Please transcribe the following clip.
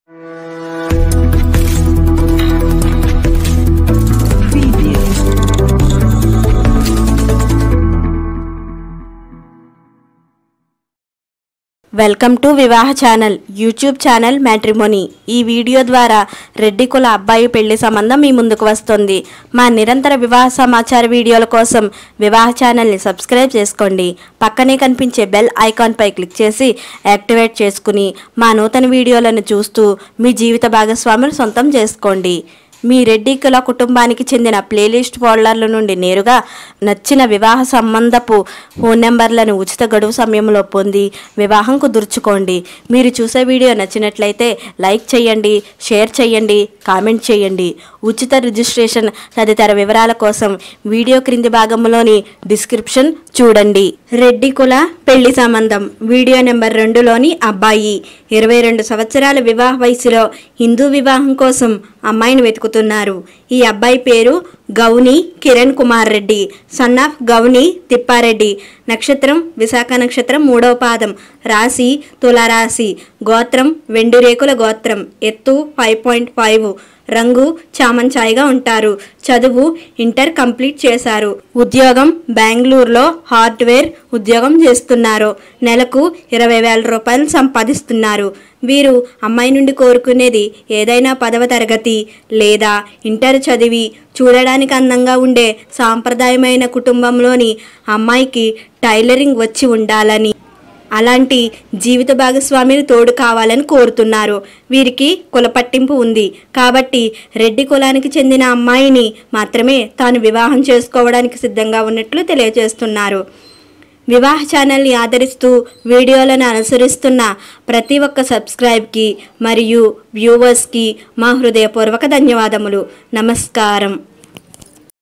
welcome to Vivaha channel YouTube channel matrimony ఈ video ద్వారా రెడ్డి కుల అబ్బాయి పెళ్లి సంబంధం మీ ముందుకు వస్తుంది మా నిరంతర వివాహ సమాచార వీడియోల కోసం వివాహ ఛానల్ని సబ్స్క్రైబ్ చేసుకోండి పక్కనే కనిపించే బెల్ ఐకాన్పై క్లిక్ చేసి యాక్టివేట్ చేసుకుని మా నూతన వీడియోలను చూస్తూ మీ జీవిత భాగస్వాములు సొంతం చేసుకోండి మీ రెడ్డి కుల కుటుంబానికి చెందిన ప్లేలిస్ట్ ఫోల్డర్ల నుండి నేరుగా నచ్చిన వివాహ సంబంధపు ఫోన్ నెంబర్లను ఉచిత గడువు సమయంలో పొంది వివాహం కుదుర్చుకోండి మీరు చూసే వీడియో నచ్చినట్లయితే లైక్ చేయండి షేర్ చేయండి కామెంట్ చేయండి ఉచిత రిజిస్ట్రేషన్ తదితర వివరాల కోసం వీడియో క్రింది భాగంలోని డిస్క్రిప్షన్ చూడండి రెడ్డి కుల పెళ్లి సంబంధం వీడియో నెంబర్ రెండులోని అబ్బాయి ఇరవై రెండు సంవత్సరాల వివాహ వయసులో హిందూ వివాహం కోసం అమ్మాయిని వెతుకుతున్నారు ఈ అబ్బాయి పేరు గౌని కిరణ్ కుమార్ రెడ్డి సన్ ఆఫ్ గౌని తిప్పారెడ్డి నక్షత్రం విశాఖ నక్షత్రం మూడవ పాదం రాశి తులారాశి గోత్రం వెండిరేకుల గోత్రం ఎత్తు ఫైవ్ పాయింట్ ఫైవ్ రంగు చామంచాయిగా ఉంటారు చదువు ఇంటర్ కంప్లీట్ చేశారు ఉద్యోగం బెంగళూరులో హార్డ్వేర్ ఉద్యోగం చేస్తున్నారు నెలకు ఇరవై వేల రూపాయలు సంపాదిస్తున్నారు వీరు అమ్మాయి నుండి కోరుకునేది ఏదైనా పదవ తరగతి లేదా ఇంటర్ చదివి చూడడానికి అందంగా ఉండే సాంప్రదాయమైన కుటుంబంలోని అమ్మాయికి టైలరింగ్ వచ్చి ఉండాలని అలాంటి జీవిత భాగస్వామిని తోడు కావాలని కోరుతున్నారు వీరికి కుల పట్టింపు ఉంది కాబట్టి రెడ్డి కులానికి చెందిన అమ్మాయిని మాత్రమే తాను వివాహం చేసుకోవడానికి సిద్ధంగా ఉన్నట్లు తెలియజేస్తున్నారు వివాహ ఛానల్ని ఆదరిస్తూ వీడియోలను అనుసరిస్తున్న ప్రతి ఒక్క సబ్స్క్రైబ్కి మరియు వ్యూవర్స్కి మా హృదయపూర్వక ధన్యవాదములు నమస్కారం